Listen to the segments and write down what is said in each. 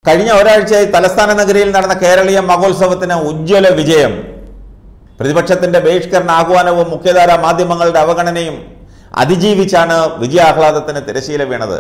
കഴിഞ്ഞ ഒരാഴ്ചയായി തലസ്ഥാന നഗരിയിൽ നടന്ന കേരളീയ മഹോത്സവത്തിന് ഉജ്ജ്വല വിജയം പ്രതിപക്ഷത്തിന്റെ ബഹിഷ്കരണ ആഹ്വാനവും മുഖ്യധാര മാധ്യമങ്ങളുടെ അവഗണനയും അതിജീവിച്ചാണ് വിജയാഹ്ലാദത്തിന് തിരശീല വീണത്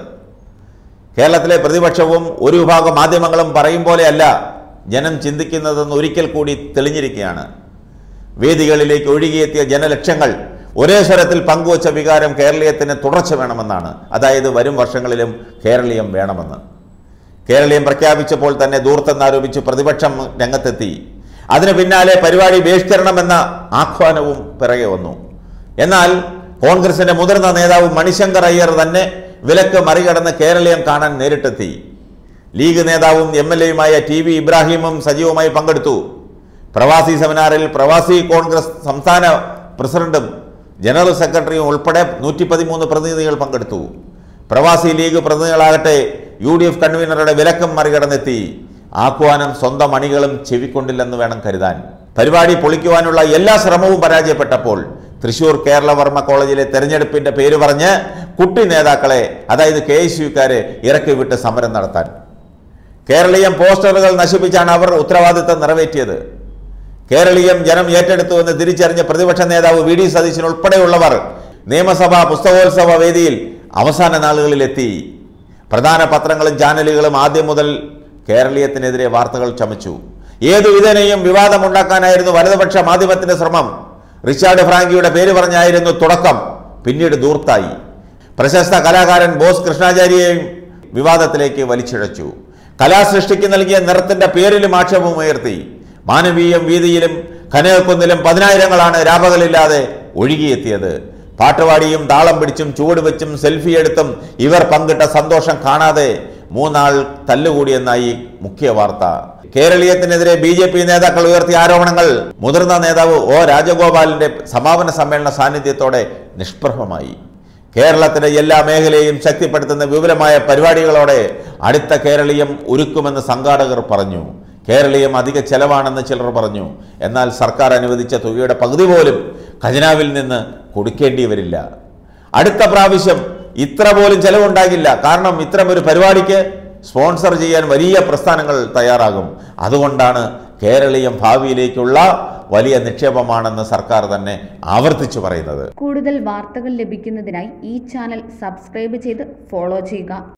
കേരളത്തിലെ പ്രതിപക്ഷവും ഒരു വിഭാഗം മാധ്യമങ്ങളും പറയും പോലെയല്ല ജനം ചിന്തിക്കുന്നതെന്ന് ഒരിക്കൽ കൂടി തെളിഞ്ഞിരിക്കുകയാണ് വേദികളിലേക്ക് ഒഴുകിയെത്തിയ ജനലക്ഷങ്ങൾ ഒരേ സ്വരത്തിൽ പങ്കുവച്ച വികാരം കേരളീയത്തിന് തുടർച്ച വേണമെന്നാണ് അതായത് വരും വർഷങ്ങളിലും കേരളീയം വേണമെന്ന് കേരളീയം പ്രഖ്യാപിച്ചപ്പോൾ തന്നെ ദൂർത്തെന്നാരോപിച്ച് പ്രതിപക്ഷം രംഗത്തെത്തി അതിന് പിന്നാലെ പരിപാടി ബഹിഷ്കരണമെന്ന ആഹ്വാനവും പിറകെ വന്നു എന്നാൽ കോൺഗ്രസിന്റെ മുതിർന്ന നേതാവ് മണിശങ്കർ അയ്യർ തന്നെ വിലക്ക് മറികടന്ന് കേരളീയം കാണാൻ നേരിട്ടെത്തി ലീഗ് നേതാവും എം എൽ എയുമായ ടി വി ഇബ്രാഹിമും സജീവമായി പങ്കെടുത്തു പ്രവാസി സെമിനാറിൽ പ്രവാസി കോൺഗ്രസ് സംസ്ഥാന പ്രസിഡന്റും ജനറൽ സെക്രട്ടറിയും ഉൾപ്പെടെ നൂറ്റി പതിമൂന്ന് പ്രതിനിധികൾ പങ്കെടുത്തു പ്രവാസി ലീഗ് പ്രതിനിധികളാകട്ടെ യു ഡി എഫ് കൺവീനറുടെ വിലക്കം മറികടന്നെത്തി ആഹ്വാനം സ്വന്തം അണികളും ചെവിക്കൊണ്ടില്ലെന്ന് വേണം കരുതാൻ പരിപാടി പൊളിക്കുവാനുള്ള എല്ലാ ശ്രമവും പരാജയപ്പെട്ടപ്പോൾ തൃശൂർ കേരളവർമ്മ കോളേജിലെ തെരഞ്ഞെടുപ്പിന്റെ പേര് പറഞ്ഞ് കുട്ടി നേതാക്കളെ അതായത് കെ എസ് യുക്കാരെ ഇറക്കി വിട്ട് സമരം നടത്താൻ കേരളീയം പോസ്റ്ററുകൾ നശിപ്പിച്ചാണ് അവർ ഉത്തരവാദിത്തം നിറവേറ്റിയത് കേരളീയം ജനം ഏറ്റെടുത്തുവെന്ന് തിരിച്ചറിഞ്ഞ പ്രതിപക്ഷ നേതാവ് വി ഡി സതീശൻ ഉൾപ്പെടെയുള്ളവർ നിയമസഭാ പുസ്തകോത്സവ വേദിയിൽ അവസാന നാളുകളിലെത്തി പ്രധാന പത്രങ്ങളും ചാനലുകളും ആദ്യം മുതൽ കേരളീയത്തിനെതിരെ വാർത്തകൾ ചമച്ചു ഏതു വിധേനയും വിവാദമുണ്ടാക്കാനായിരുന്നു വലതുപക്ഷ മാധ്യമത്തിന്റെ ശ്രമം റിച്ചാർഡ് ഫ്രാങ്കിയുടെ പേര് പറഞ്ഞായിരുന്നു തുടക്കം പിന്നീട് ദൂർത്തായി പ്രശസ്ത കലാകാരൻ ബോസ് കൃഷ്ണാചാര്യയെയും വിവാദത്തിലേക്ക് വലിച്ചിഴച്ചു കലാസൃഷ്ടിക്ക് നൽകിയ നിറത്തിന്റെ പേരിലും ആക്ഷേപമുയർത്തി മാനവീയം വീതിയിലും കനകക്കുന്നിലും പതിനായിരങ്ങളാണ് രാപകലില്ലാതെ ഒഴുകിയെത്തിയത് പാട്ടുപാടിയും താളം പിടിച്ചും ചുവട് വെച്ചും സെൽഫി എടുത്തും ഇവർ പങ്കിട്ട സന്തോഷം കാണാതെ മൂന്നാൾ തല്ലുകൂടിയെന്നായി മുഖ്യ വാർത്ത കേരളീയത്തിനെതിരെ ബി ജെ പി നേതാക്കൾ ഉയർത്തിയ ആരോപണങ്ങൾ മുതിർന്ന നേതാവ് ഒ രാജഗോപാലിന്റെ സമാപന സമ്മേളന സാന്നിധ്യത്തോടെ നിഷ്പ്രഭമായി കേരളത്തിലെ എല്ലാ മേഖലയെയും ശക്തിപ്പെടുത്തുന്ന വിപുലമായ പരിപാടികളോടെ അടുത്ത കേരളീയം ഒരുക്കുമെന്ന് സംഘാടകർ പറഞ്ഞു കേരളീയം അധിക ചെലവാണെന്ന് ചിലർ പറഞ്ഞു എന്നാൽ സർക്കാർ അനുവദിച്ച തുകയുടെ പകുതി പോലും ഖജനാവിൽ നിന്ന് കൊടുക്കേണ്ടി വരില്ല അടുത്ത പ്രാവശ്യം ഇത്ര പോലും ചെലവുണ്ടാകില്ല കാരണം ഇത്തരമൊരു പരിപാടിക്ക് സ്പോൺസർ ചെയ്യാൻ വലിയ പ്രസ്ഥാനങ്ങൾ തയ്യാറാകും അതുകൊണ്ടാണ് കേരളീയം ഭാവിയിലേക്കുള്ള വലിയ നിക്ഷേപമാണെന്ന് സർക്കാർ തന്നെ ആവർത്തിച്ചു പറയുന്നത് കൂടുതൽ വാർത്തകൾ ലഭിക്കുന്നതിനായി ഈ ചാനൽ സബ്സ്ക്രൈബ് ചെയ്ത് ഫോളോ ചെയ്യുക